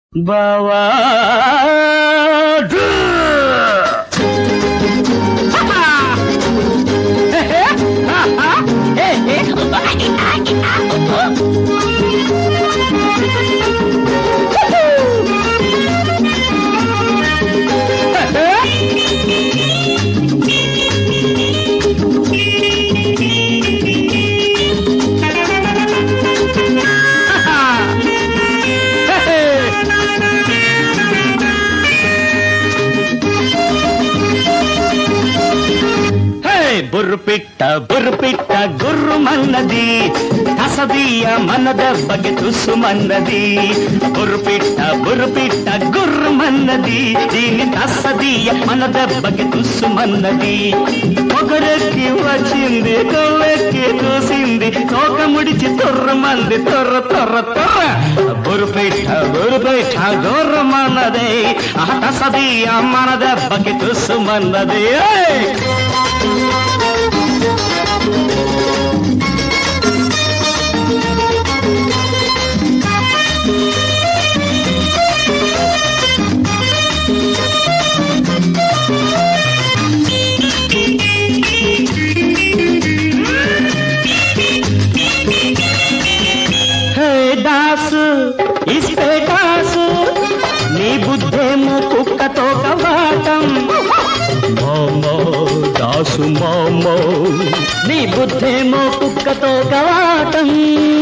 బావా బుర్రు పిట్ట బుర్రు పిట్ట గుర్రు మన్నది కసదీయ మన దెబ్బకి తుసుమన్నది బుర్రు పిట్ట బుర్రు పిట్ట గుర్రు మన్నది దీని తసదీయ మన దెబ్బకి తుసుమన్నది పొగరెక్కి వచ్చింది కొవ్వెక్కి చూసింది తోక ముడిచి తొర్రమంది తొర్ర తొర్ర తొర్ర బుర్రు పిట్ట బుర్రు పిట్ట గుర్రు మన్నది ఆ తసదీయ మన దెబ్బకి తుసుమన్నది ఏయ్! హే దాసు ఇస్తే కాసు నీ బుద్ధేమో కుక్కతో కవాటం మామో దాసు మామో నీ బుద్ధేమో కుక్కతో కవాటం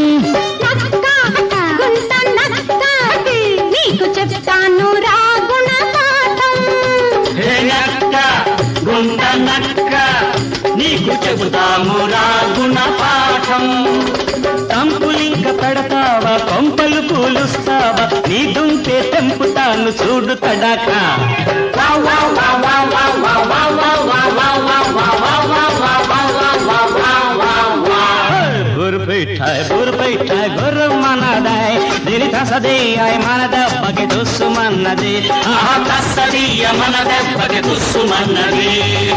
గుంట నక్క నీకు చెప్తాను రా గుణపాఠం హే నక్క గుండ నక్క నీకు చెబుతాము రాగుణ పాఠం తంపులింక పెడతావా కొంపలు కూలుస్తావా నీ దుంకే తెంపుతాను చూడు తడాక బుర్పిఠాయ్ బుర్పిఠాయ్ గుర్రు మనదాయ్ దీని తసదీయాయ్ మన దెబ్బకి దుస్సుమన్నది ఆ తసదీయ మన దెబ్బకి దుస్సుమన్నది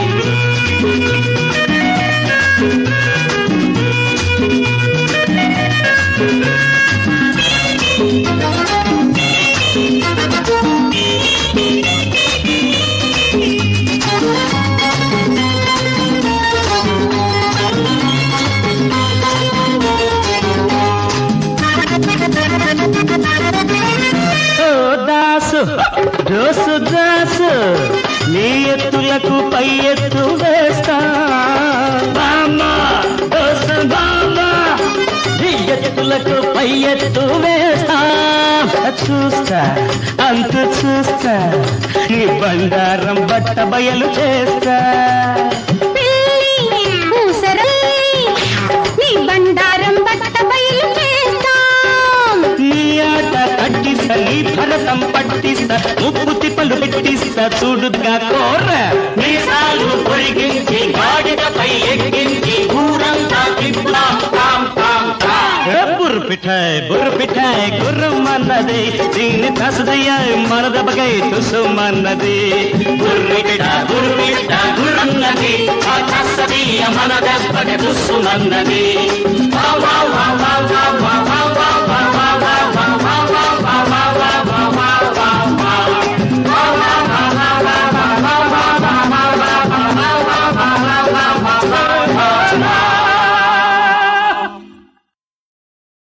ఓ దాసు దోసు దాసు నీ ఎత్తులకు పై ఎత్తు వేస్తా బామ్మ దోసు బామ్మ నీ ఎత్తులకు పై ఎత్తు వేస్తా చూస్తా అంత చూస్తా నీ బండారం బట్ట బయలు చేస్తా పిల్లి ఊసరల్లి నీ బండారం బట్ట బయలు చేస్తాం నీ ఆట కట్టిస్తా నీ భరతం పట్టిస్తా ముప్పు తిప్పలు పెట్టిస్తా చూడుగా కోర మీసాలు పొరిగించి గాడిదపై ఎక్కించి ఊరంతా తిప్పుతాం తాం తాం తాం. ఏ బుర్రు పిఠాయ్ బుర్రు పిఠాయ్ గుర్రమన్నది దీని తసదయ్య మనదబగై తుసుమన్నది బుర్రు పిఠ బుర్రు పిఠ గుర్రన్నది ఆ తసదయ్య మనదెబ్బకి తుసుమన్నది వా వా వా వా వా వా వా